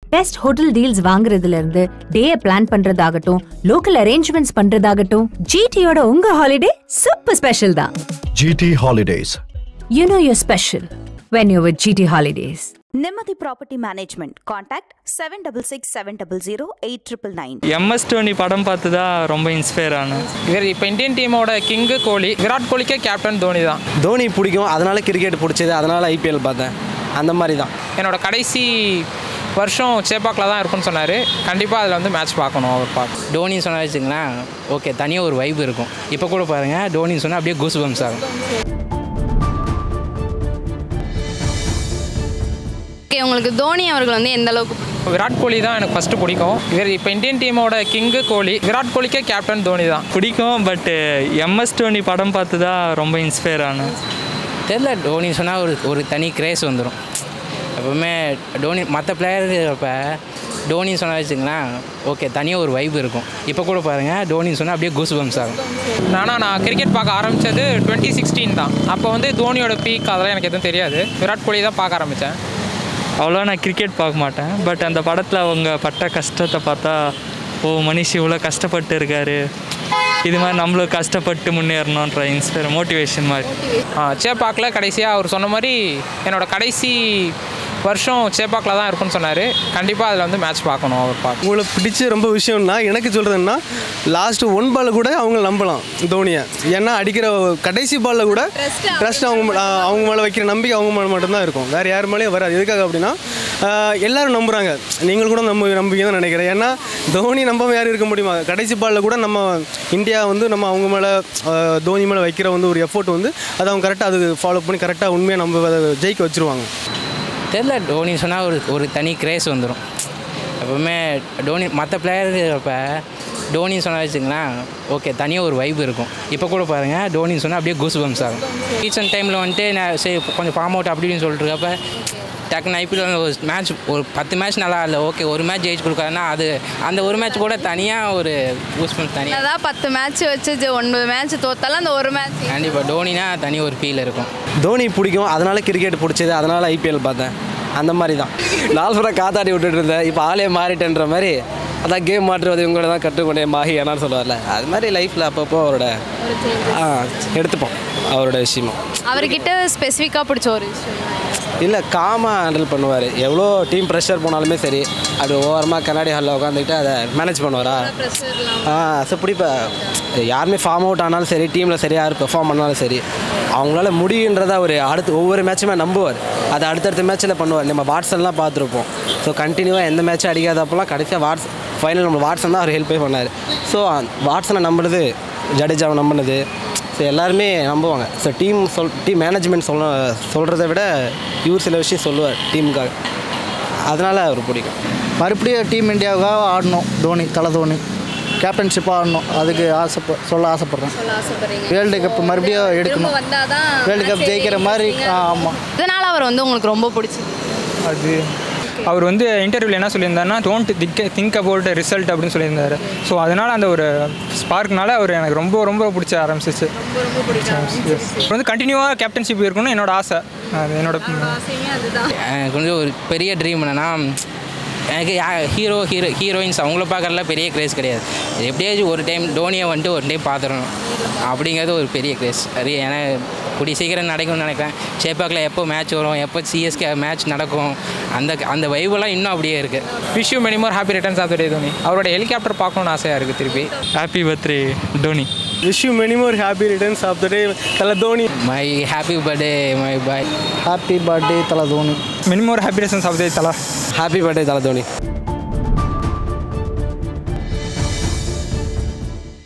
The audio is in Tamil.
பெஸ்ட் ஹோட்டல் டீல்ஸ் வாங்குறதுல இருந்து டேய பிளான் பண்றதாகட்டும் லோக்கல் அரேஞ்ச்மெண்ட்ஸ் பண்றதாகட்டும் ஜிடியோட உங்க ஹாலிடே சூப்பர் ஸ்பெஷல் தான் GT Holidays. You know your special when you with GT holidays நிம்மதி property management contact seven double six seven double zero eight triple nine MS Dhoni படம் பார்த்து தான் ரொம்ப இன்ஸ்பயர் ஆனேன் இவர் இப்போ இந்தியன் டீமோட கிங்கு கோலி விராட் கோலிக்கே கேப்டன் தோனி தான் தோனி பிடிக்கும் அதனால கிரிக்கெட் பிடிச்சது அதனால ஐபிஎல் பார்த்தேன் அந்த மாதிரி தான் என்னோட கடைசி வருஷம் சேப்பாக்கில் தான் இருக்கும்னு சொன்னார் கண்டிப்பாக அதில் வந்து மேட்ச் பார்க்கணும் அவர் பார்க்க டோனி சொன்னா வச்சுங்களேன் ஓகே தனியாக ஒரு வைப் இருக்கும் இப்போ கூட பாருங்கள் டோனி சொன்னால் அப்படியே கூஸ் பம்ஸ் ஆகும் ஓகே உங்களுக்கு தோனி அவர்கள் வந்து எந்த அளவுக்கு பிடிக்கும்? விராட் கோலி தான் எனக்கு ஃபஸ்ட்டு பிடிக்கும் இவர் இப்போ இந்தியன் டீமோட கிங்கு கோலி விராட் கோலிக்கே கேப்டன் தோனி தான் பிடிக்கும் பட்டு எம்எஸ் டோனி படம் பார்த்து தான் ரொம்ப இன்ஸ்பயர் ஆனேன் தெரில டோனி சொன்னால் ஒரு ஒரு தனி கிரேஸ் வந்துடும் எப்பவுமே டோனி மற்ற பிளேயர் இப்போ டோனி சொன்னா வச்சுங்களேன் ஓகே தனியாக ஒரு வைப் இருக்கும் இப்போ கூட பாருங்கள் டோனி சொன்னால் அப்படியே கூஸ் பம்ஸ் ஆகும் ஆனால் நான் கிரிக்கெட் பார்க்க ஆரம்பித்தது டுவெண்ட்டி சிக்ஸ்டீன் தான் அப்போ வந்து தோனியோட பீக் அதெல்லாம் எனக்கு எதுவும் தெரியாது விராட் கோலி தான் பார்க்க ஆரம்பித்தேன் அவ்வளோ நான் கிரிக்கெட் பார்க்க மாட்டேன் பட் அந்த படத்தில் அவங்க பட்ட கஷ்டத்தை பார்த்தா ஓ மனுஷி இவ்வளோ கஷ்டப்பட்டு இருக்காரு இது மாதிரி நம்மளும் கஷ்டப்பட்டு முன்னேறணுன்ற இன்ஸ்பயர் மோட்டிவேஷன் மாதிரி ஆ, சேப்பாக்கில் கடைசியாக அவர் சொன்ன மாதிரி என்னோட கடைசி வருஷம் சேப்பாக்கில் தான் இருக்கும்னு சொன்னார் கண்டிப்பாக அதில் வந்து மேட்ச் பார்க்கணும் அவர் பார்க்க உங்களுக்கு பிடிச்ச ரொம்ப விஷயம்னா எனக்கு சொல்கிறதுன்னா லாஸ்ட் ஒன் பால் கூட அவங்க நம்பலாம் தோனியை ஏன்னா அடிக்கிற கடைசி பாலில் கூட ட்ரஸ்ட் அவங்க மே- ஆ, அவங்க மேலே வைக்கிற நம்பிக்கை அவங்க மேலே மட்டும்தான் இருக்கும் வேறு யார் மேலேயும் வராது எதுக்காக அப்படின்னா ஆ, எல்லாரும் நம்புகிறாங்க நீங்கள் கூட நம்ப நம்பிக்கை தான் நினைக்கிறேன் ஏன்னா தோனி நம்பாம யாரும் இருக்க முடியுமா கடைசி பாலில் கூட நம்ம இந்தியா வந்து நம்ம அவங்க மேலே தோனி மேலே வைக்கிற வந்து ஒரு எஃபோர்ட் வந்து அதை அவங்க கரெக்டாக அது ஃபாலோ பண்ணி கரெக்டாக உண்மையாக நம்ம அதை ஜெயிக்க வச்சுருவாங்க தெரில டோனி சொன்னால் ஒரு ஒரு தனி கிரேஸ் வந்துடும் எப்பவுமே டோனி மற்ற பிளேயர் இப்போ டோனி சொன்னா வச்சுங்களேன் ஓகே தனியாக ஒரு வைப் இருக்கும் இப்போ கூட பாருங்கள் டோனி சொன்னால் அப்படியே கூஸ் பம்ஸ் ஆகும் ரீசன்ட் டைமில் வந்துட்டு நான் சரி கொஞ்சம் ஃபார்ம் அவுட் அப்படி இப்படின்னு சொல்லிட்டு இருக்கப்ப டக்குன்னு ஐபிஎல் ஒரு மேட்ச் ஒரு பத்து மேட்ச் நல்லா இல்லை ஓகே ஒரு மேட்ச் ஜெயிச்சு கொடுக்காருன்னா அது அந்த ஒரு மேட்ச் கூட தனியாக ஒரு கூஸ் பம்ஸ் தனியாக என்னதான் பத்து மேட்ச் வச்சு ஜெ- ஒன்பது மேட்ச் தோத்தாலும் அந்த ஒரு மேட்ச் கண்டிப்பாக டோனினா தனி ஒரு ஃபீல் இருக்கும் தோனி பிடிக்கும் அதனால கிரிக்கெட் பிடிச்சது அதனால ஐபிஎல் பார்த்தேன் அந்த மாதிரி தான் நாலு ஃபுல்லாக காத்தாடி விட்டுட்டு இருந்தேன் இப்போ ஆளே மாறிட்டேன்ற மாதிரி அதான் கேம் மாற்றுவது இவங்கள தான் கற்றுக்கொண்டேன் மாஹி ஏன்னான்னு சொல்லுவார்ல அது மாதிரி லைஃப்பில் அப்பப்போ அவரோட ஆ எடுத்துப்போம் அவரோட விஷயமும் அவர்கிட்ட ஸ்பெசிஃபிக்காக பிடிச்ச ஒரு விஷயம் இல்லை காமாக ஹேண்டில் பண்ணுவார் எவ்வளோ டீம் ப்ரெஷர் போனாலுமே சரி அது ஓரமாக கண்ணாடி ஹாலில் உட்காந்துக்கிட்டு அதை மேனேஜ் பண்ணுவாரா ஆ ஸோ பிடிப்ப யாருமே ஃபார்ம் அவுட் ஆனாலும் சரி டீமில் சரி யார் பெர்ஃபார்ம் பண்ணாலும் சரி அவங்களால முடியுன்றதை அவர் அடுத்து ஒவ்வொரு மேட்சுமே நம்புவார் அதை அடுத்தடுத்த மேட்ச்சில் பண்ணுவார் நம்ம வாட்ஸன்லாம் பார்த்துருப்போம் ஸோ கண்டினியூவாக எந்த மேட்சும் அடிக்காதப்பெல்லாம் கடைசியாக வாட்ஸ் ஃபைனல் நம்ம வாட்ஸன் தான் அவர் ஹெல்ப்பே பண்ணார் ஸோ வாட்ஸனை நம்பினது ஜடேஜாவை நம்பினது ஸோ எல்லாருமே நம்புவாங்க ஸோ டீம் சொல் டீம் மேனேஜ்மெண்ட் சொல்ல சொல்கிறத விட இவர் சில விஷயம் சொல்லுவார் டீமுக்காக அதனால் அவர் பிடிக்கும் மறுபடியும் டீம் இந்தியாவுக்காக ஆடணும் தோனி தலை தோனி கேப்டன்ஷிப்பாக ஆடணும் அதுக்கு ஆசைப்ப சொல்ல ஆசைப்பட்றேன் வேர்ல்டு கப் மறுபடியும் எடுக்கணும் வேர்ல்டு கப் ஜெயிக்கிற மாதிரி ஆமாம் இதனால் அவர் வந்து உங்களுக்கு ரொம்ப பிடிச்சது அது அவர் வந்து இன்டர்வியூவில் என்ன சொல்லியிருந்தாருன்னா don't think think about result அப்படின்னு சொல்லியிருந்தாரு ஸோ அதனால் அந்த ஒரு ஸ்பார்க்னால அவர் எனக்கு ரொம்ப ரொம்ப பிடிச்ச ஆரம்பிச்சிச்சு அவர் வந்து கண்டினியூவாக கேப்டன்ஷிப் இருக்கணும்னு என்னோட ஆசை அது என்னோட எனக்கு வந்து ஒரு பெரிய ட்ரீம் என்னென்னா எனக்கு ஹீரோ ஹீரோ ஹீரோயின்ஸ் அவங்கள பார்க்கறதுல பெரிய கிரேஸ் கிடையாது எப்படியாச்சும் ஒரு டைம் டோனியை வந்துட்டு ஒரு டைம் பார்த்துடணும் அப்படிங்கிறது ஒரு பெரிய கிரேஸ் அது ஏன்னா கூடிய சீக்கிரம் நடக்கும்னு நினைக்கிறேன் சேப்பாக்கில் எப்போ மேட்ச் வரும் எப்போ சிஎஸ்கே மேட்ச் நடக்கும் அந்த அந்த வைவெல்லாம் இன்னும் அப்படியே இருக்குது wish you many more happy returns of the day Dhoni அவரோட ஹெலிகாப்டர் பார்க்கணும்னு ஆசையாக இருக்குது திருப்பி happy birthday Dhoni wish you many more happy returns of the day Thala Dhoni my happy birthday my boy happy birthday Thala Dhoni many more happy returns of the Thala happy birthday Thala Dhoni